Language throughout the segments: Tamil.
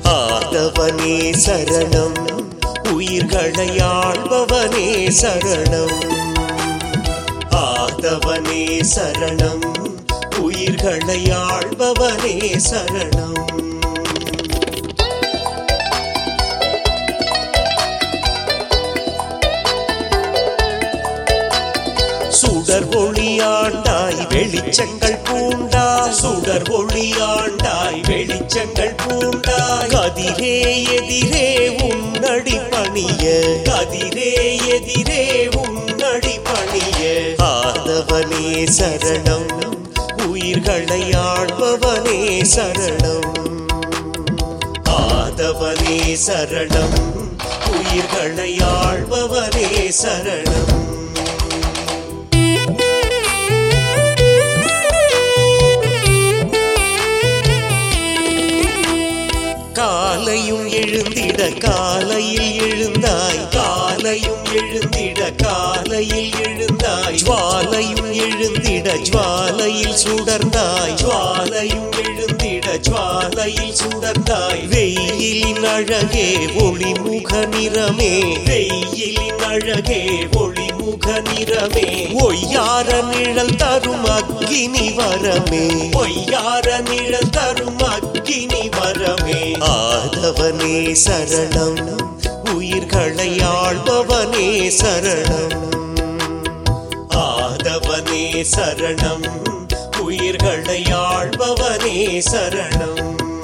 ஆதவனே சரணம் உயிர்களை ஆள்பவனே சரணம் ஆதவனே சரணம் உயிர்களை ஆள்பவனே சரணம் சுடர் ஒளியாண்டாய் வெளிச்சங்கள் பூண்டாய் சுடர் ஒளியாண்டாய் வெளிச்சங்கள் பூண்டாய் கதிரே எதிரே உன்னடி பணிய கதிரே எதிரே உன்னடி பணிய ஆதவனே சரணம் உயிர்களை ஆள்பவனே சரணம் ஆதவனே சரணம் உயிர்களை ஆள்பவனே சரணம் காலையும் எழுந்திட காலையில் எழுந்தாய் காலையும் எழுந்திட காலையில் எழுந்தாய் ஜுவாலையும் எழுந்திட ஜுவாலையில் சுடர்ந்தாய் ஜுவாலையும் எழுந்திட ஜுவாலையில் சுடர்ந்தாய் வெயிலின் அழகே ஒளிமுக நிறமே வெயிலின் அழகே ஒளிமுக நிறமே ஒய்யார நிழல் தரும் அக்கினி வரமே ஒய்யார நிழல் தரும் அக்கினி வரமே ஆதவனே சரணம் உயிர்களை ஆள்பவனே சரணம் ஆதவனே சரணம் உயிர்களை ஆள்பவனே சரணம்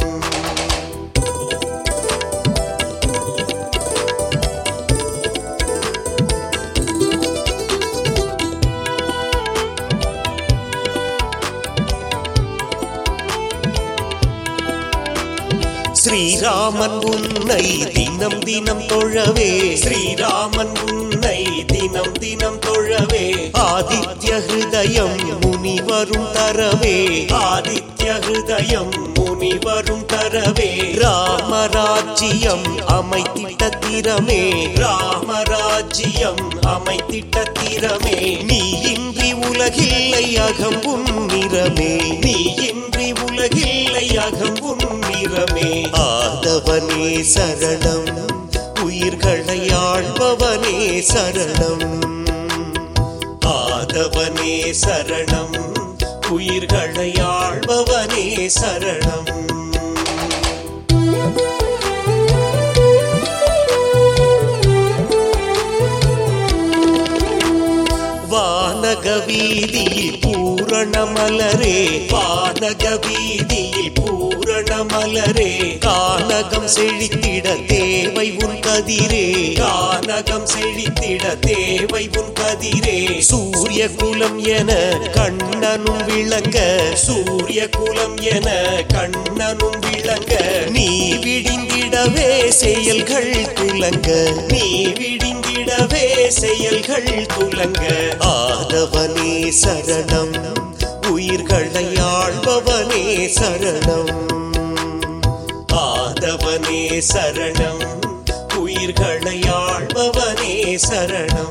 ஸ்ரீராமன் உன்னை தினம் தினம் தொழவே ஸ்ரீராமன் உன்னை தினம் தினம் தொழவே ஆதித்ய ஹிருதயம் முனிவரும் தரவே ஆதித்ய ஹிருதயம் முனிவரும் தரவே ராமராஜ்யம் அமைத்திட்ட திறமே ராமராஜ்யம் அமைத்திட்ட திறமே நீ இன்றி உலகில்லை அகம் உன்னிறமே நீ இன்றி உலகில்லை அகம் உன்னிறமே ஆதவனே சரணம் உயிர்களை ஆள்பவனே சரணம் ஆதவனே சரணம் உயிர்களை ஆள்பவனே சரணம் வானக வீதியில் பூரண மலரே வானக வீதியில் பூரண மலரே கானகம் செழித்திட தேவை உன் கதிரே கானகம் செழித்திட தேவை உன் கதிரே சூரிய குலம் என கண்ணனும் விளங்க சூரிய குலம் என கண்ணனும் விளங்க நீ விடிந்திடவே செயல்கள் துலங்க நீ விடிந்திடவே செயல்கள் துலங்க ஆதவனே சரணம் உயிர்களை ஆள்பவனே சரணம் ஆதவனே சரணம் உயிர்களை ஆள்பவனே சரணம்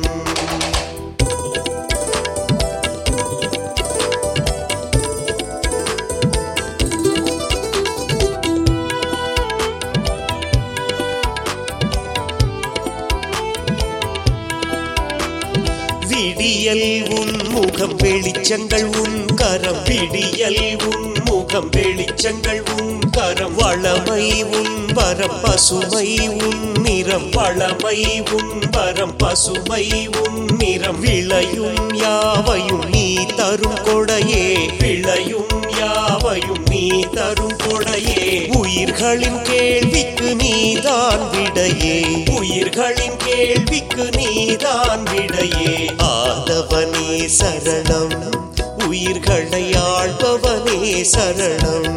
விடியல் உன் முகம் வெளிச்சங்கள் உன் கரம் விடியல் உன் முகம் வெளிச்சங்கள் உன் கரம் வளமை உன் வரம் பசுமை உன் நிறம் வளமை உன் வரம் பசுமை உன் நிறம் விளையும் யாவையும் நீ தரும் கொடையே விளையும் யாவையும் நீ தரும் கொடையே உயிர்களின் கேள்விக்கு நீதான் விடையே உயிர்களின் கேள்விக்கு நீதான் விடையே ஆதவனே சரணம் உயிர்களை ஆள்பவனே சரணம்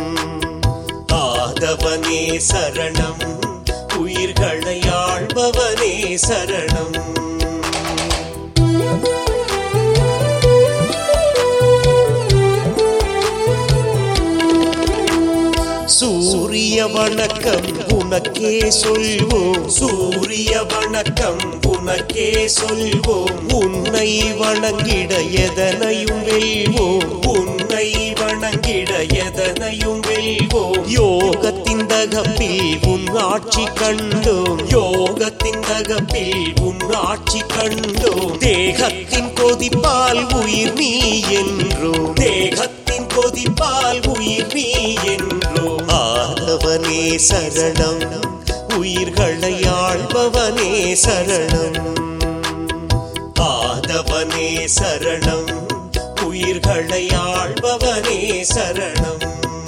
ஆதவனே சரணம் உயிர்களை ஆள்பவனே சரணம் சூரிய வணக்கம் உனக்கே சொல்வோம் சூரிய வணக்கம் உனக்கே சொல்வோம் உன்னை வணங்கிட எதனையும் வெல்வோம் உன்னை வணங்கிட எதனையும் வெல்வோம் யோகத்தின் தக தகப்பில் உன் ஆட்சி கண்டோம் யோகத்தின் தகப்பில் உன் ஆட்சி கண்டோம் தேகத்தின் கொதிப்பால் உயிர் நீ என்றோம் தேகத்தின் கொதிப்பால் உயிர் நீ என்றோம் ஆதவனே சரணம் உயிர்களை ஆள்பவனே சரணம் ஆதவனே சரணம் உயிர்களை ஆள்பவனே சரணம்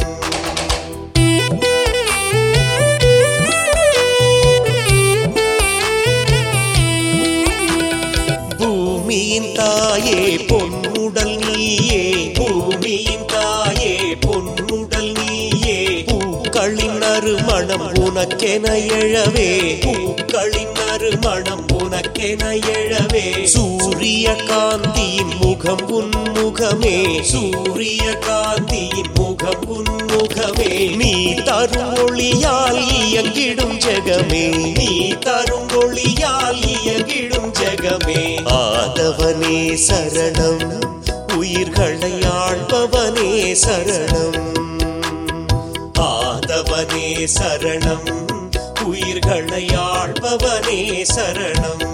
பூமியின் தாயே பொன்னுடல் நீயே பூமியின் தாயே பொன்னுடல் நீயே பூக்களின் நறுமணம் உனக்கென எழவே பூக்களின் நறுமணம் உனக்கென எழவே சூரிய காந்தியின் முகம் உன் முகமே சூரிய காந்தியின் முகம் உன் முகமே நீ தரும் ஒளியால் இயங்கிடும் ஜெகமே நீ தரும் ஒளியால் இயங்கிடும் ஜெகமே ஆதவனே சரணம் உயிர்களை ஆள்பவனே சரணம் ஆதவனே சரணம் உயிர்களை ஆள்பவனே சரணம்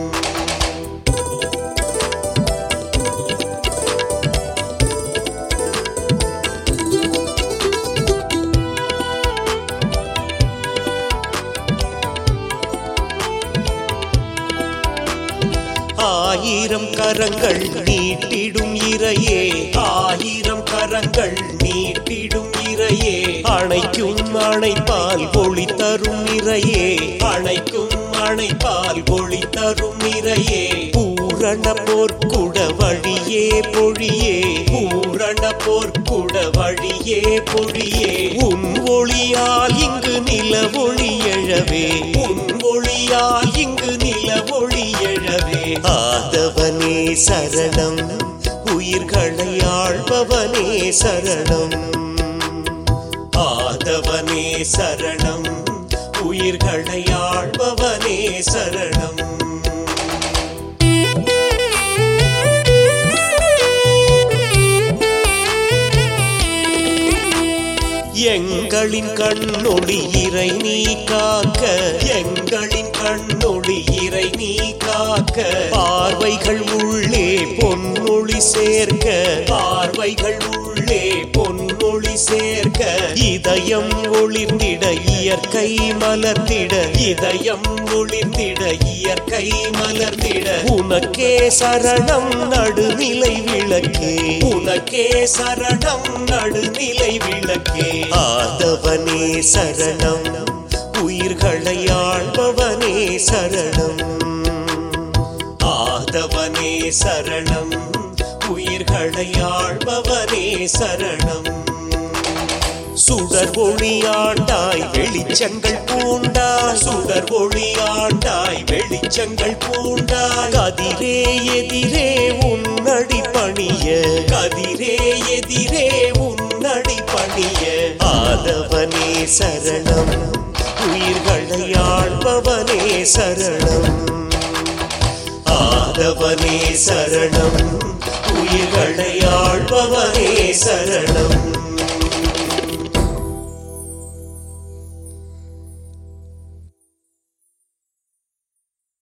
ஆயிரம் கரங்கள் நீட்டிடும் இறையே ஆயிரம் கரங்கள் நீட்டிடும் இறையே அணைக்கும் அணைப்பால் ஒளி தரும் இறையே அணைக்கும் அணைப்பால் ஒளி தரும் இறையே பூரண போர்க்குட வழியே பொழியே பூரண போர்க்குட வழியே பொழியே உன் ஒளியால் இங்கு நில ஒளி எழவே உன் ஒளியால் இங்கு நில ஒளி எழவே ஆதவனே சரணம் உயிர்களை ஆள்பவனே சரணம் ஆதவனே சரணம் உயிர்களை ஆள்பவனே சரணம் எங்களின் கண்ணொளி இறை நீ காக்க எங்களின் கண்ணொளி இறை நீ காக்க பார்வைகள் உள்ளே பொன்னொளி சேர்க்க பார்வைகள் உள்ளே பொன்னொளி சேர்க்க இதயம் ஒளிர்ந்திட இயற்கை மலர்ந்திட இதயம் ஒளிர்ந்திட இயற்கை மலர்ந்திட உனக்கே சரணம் நடுநிலை விளக்கே உனக்கே சரணம் நடுநிலை விளக்கே ஆதவனே சரணம் உயிர்களை ஆள்பவனே சரணம் ஆதவனே சரணம் உயிர்களை ஆள்பவனே சரணம் சுடர் ஒளியாண்டாய் வெளிச்சங்கள் பூண்டாய் சுடர் ஒளியாண்டாய் வெளிச்சங்கள் பூண்டாய் கதிரே எதிரே உன்னடி பணிய கதிரே எதிரே உன்னடி பணிய ஆதவனே சரணம் உயிர்களை ஆள்பவனே சரணம் ஆதவனே சரணம் உயிர்களை ஆள்பவனே சரணம்